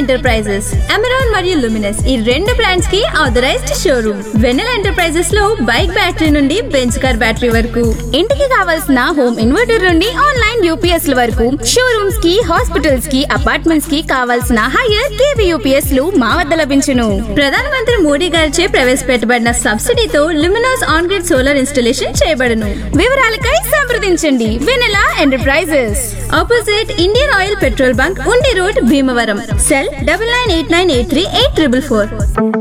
enterprises Amaron మరియు Luminous ఈ రెండు బ్రాండ్స్ కి ఆథరైజ్డ్ షోరూమ్ వెన్నెల ఎంటర్ప్రైజెస్ లో బైక్ బ్యాటరీ నుండి బెంచ్ కార్ బ్యాటరీ వరకు ఇంటికి కావాల్సిన హోమ్ ఇన్వర్టర్ నుండి ఆన్లైన్ యూపీఎస్ ల వరకు షోరూమ్స్ కి హాస్పిటల్స్ కి అపార్ట్మెంట్స్ కి కావాల్సిన హైయర్ కేవీ యూపీఎస్ లు మా వద్ద లభించును ప్రధానమంత్రి మోడీ గారిచే ప్రవేశపెట్టబడిన సబ్సిడీతో Luminous on grid solar installation చేయబడును వివరాలకై సంప్రదించండి Vennela enterprises opposite Indian oil petrol bunk Undi road Bhimavaram cell double nine eight nine eight three eight triple four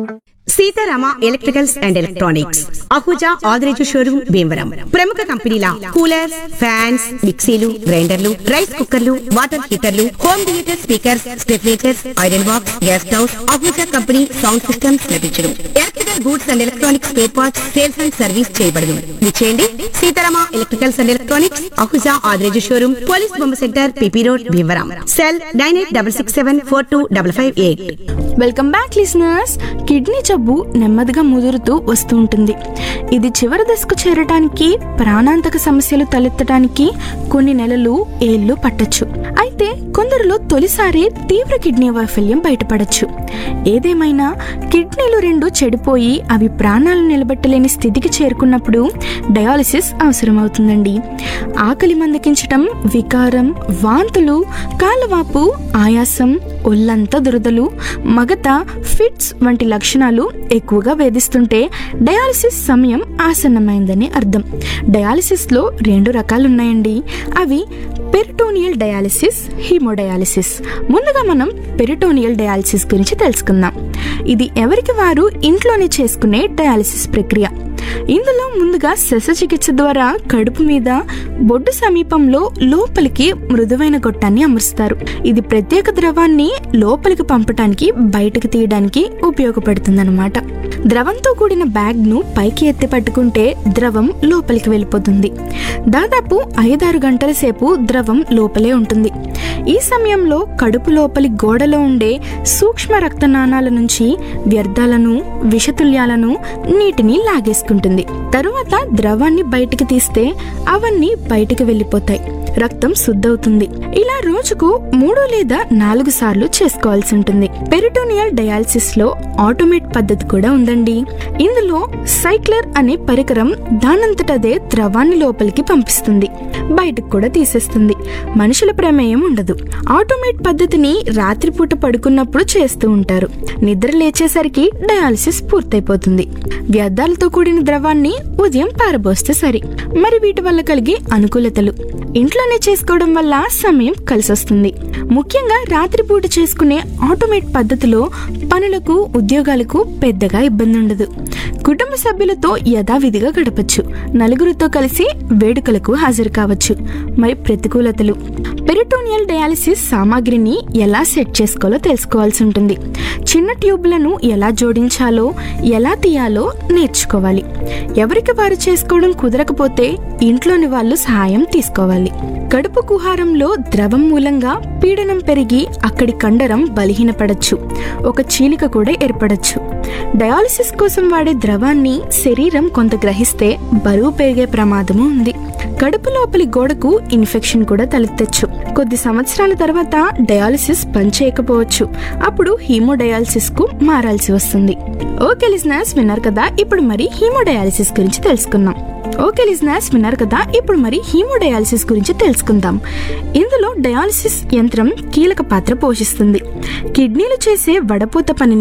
Seetharama electricals and electronics Ahuja Adireju showroom Bhimavaram ప్రముఖ కంపెనీల కూలర్స్ ఫ్యాన్స్ మిక్సీలు గ్రైండర్లు రైస్ కుక్కర్లు వాటర్ హీటర్లు హోమ్ థియేటర్ స్పీకర్స్ స్టెఫ్లేచర్స్ iron box gas stove Ahuja company sound systems లభించడం electrical goods and electronics spare parts sales and service చేయబడదు విచేయండి Seetharama electricals and electronics Ahuja Adireju showroom police బొమ్మ centre PP road Bhimavaram cell nine eight double six seven four two double five eight welcome back listeners kidney జబ్బు నెమ్మదిగా ముదురుతూ వస్తూ ఉంటుంది ఇది చివరి దశకు చేరటానికి ప్రాణాంతక సమస్యలు తలెత్తడానికి కొన్ని నెలలు ఏళ్ళు పట్టొచ్చు అయితే కొందరిలో తొలిసారి తీవ్ర కిడ్నీ వైఫల్యం బయటపడచ్చు ఏదేమైనా కిడ్నీలు రెండు చెడిపోయి అవి ప్రాణాలు నిలబెట్టలేని స్థితికి చేరుకున్నప్పుడు డయాలసిస్ అవసరమవుతుందండి ఆకలి మందకించటం వికారం వాంతులు కాళ్ళవాపు ఆయాసం ఒళ్ళంతా దురదలు మగత ఫిట్స్ వంటి లక్షణాలు ఎక్కువగా వేధిస్తుంటే డయాలసిస్ సమయం ఆసన్నమైందని అర్థం డయాలసిస్లో రెండు రకాలు ఉన్నాయండి అవి పెరిటోనియల్ డయాలసిస్ హీమోడయాలసిస్ ముందుగా మనం పెరిటోనియల్ డయాలసిస్ గురించి తెలుసుకుందాం ఇది ఎవరికి వారు ఇంట్లోనే చేసుకునే డయాలసిస్ ప్రక్రియ ఇందులో ముందుగా శస్త్రచికిత్స ద్వారా కడుపు మీద బొడ్డు సమీపంలో లోపలికి మృదువైన గొట్టాన్ని అమరుస్తారు ఇది ప్రత్యేక ద్రవాన్ని లోపలికి పంపటానికి బయటకు తీయడానికి ఉపయోగపడుతుందన్నమాట ద్రవంతో కూడిన బ్యాగ్ ను పైకి ఎత్తి పట్టుకుంటే ద్రవం లోపలికి వెళ్ళిపోతుంది దాదాపు ఐదారు గంటల సేపు ద్రవం లోపలే ఉంటుంది ఈ సమయంలో కడుపు లోపలి గోడలో ఉండే సూక్ష్మ రక్తనాళాల నుంచి వ్యర్థాలను విషతుల్యాలను నీటిని లాగేసుకుంటుంది తరువాత ద్రవాన్ని బయటికి తీస్తే అవన్నీ బయటికి వెళ్ళిపోతాయి రక్తం శుద్ధవుతుంది ఇలా రోజుకు మూడు లేదా నాలుగు సార్లు చేసుకోవాల్సి ఉంటుంది పెరిటోనియల్ డయాలసిస్ లో ఆటోమేట్ పద్ధతి కూడా ఉందండి ఇందులో సైక్లర్ అనే పరికరం దానంతటదే ద్రవాన్ని లోపలికి పంపిస్తుంది బయటకు కూడా తీసేస్తుంది మనుషుల ప్రమేయం ఉండదు ఆటోమేట్ పద్ధతిని రాత్రిపూట పడుకున్నప్పుడు చేస్తూ ఉంటారు నిద్ర లేచేసరికి డయాలసిస్ పూర్తయిపోతుంది వ్యర్థాలతో కూడిన ద్రవాన్ని ఉదయం పారబోస్తే సరి మరి వీటి వల్ల కలిగే అనుకూలతలు ఇంట్లోనే చేసుకోవడం వల్ల సమయం కలిసొస్తుంది ముఖ్యంగా రాత్రిపూట చేసుకునే ఆటోమేట్ పద్ధతిలో పనులకు ఉద్యోగాలకు పెద్దగా ఇబ్బంది ఉండదు కుటుంబ సభ్యులతో యథావిధిగా గడపచ్చు నలుగురితో కలిసి వేడుకలకు హాజరు కావచ్చు మరి ప్రతికూలతలు పెరిటోనియల్ డయాలసిస్ సామాగ్రిని ఎలా సెట్ చేసుకోవాలో తెలుసుకోవాల్సి ఉంటుంది చిన్న ట్యూబ్లను ఎలా జోడించాలో ఎలా తీయాలో నేర్చుకోవాలి ఎవరికి వారు చేసుకోవడం కుదరకపోతే ఇంట్లోని వాళ్ళు సహాయం తీసుకోవాలి కడుపు కుహారంలో ద్రవం మూలంగా పీడనం పెరిగి అక్కడి కండరం బలహీనపడచ్చు ఒక చీలిక కూడా ఏర్పడచ్చు డయాలసిస్ కోసం వాడే ద్రవాన్ని శరీరం కొంత గ్రహిస్తే బరువు పెరిగే ప్రమాదము ఉంది కడుపు లోపలి గోడకు ఇన్ఫెక్షన్ కూడా తలెత్తచ్చు కొద్ది సంవత్సరాల తర్వాత డయాలసిస్ పనిచేయకపోవచ్చు అప్పుడు హీమోడయాలసిస్ కు మారాల్సి వస్తుంది ఓకే లిజనర్స్ విన్నారు కదా ఇప్పుడు మరి హీమోడయాలసిస్ గురించి తెలుసుకుందాం ఓకే లిజనర్స్ విన్నారు కదా ఇప్పుడు మరి హీమోడయాలసిస్ గురించి తెలుసుకుందాం ఇందులో డయాలసిస్ యంత్రం కీలక పాత్ర పోషిస్తుంది కిడ్నీలు చేసే వడపోత పనిని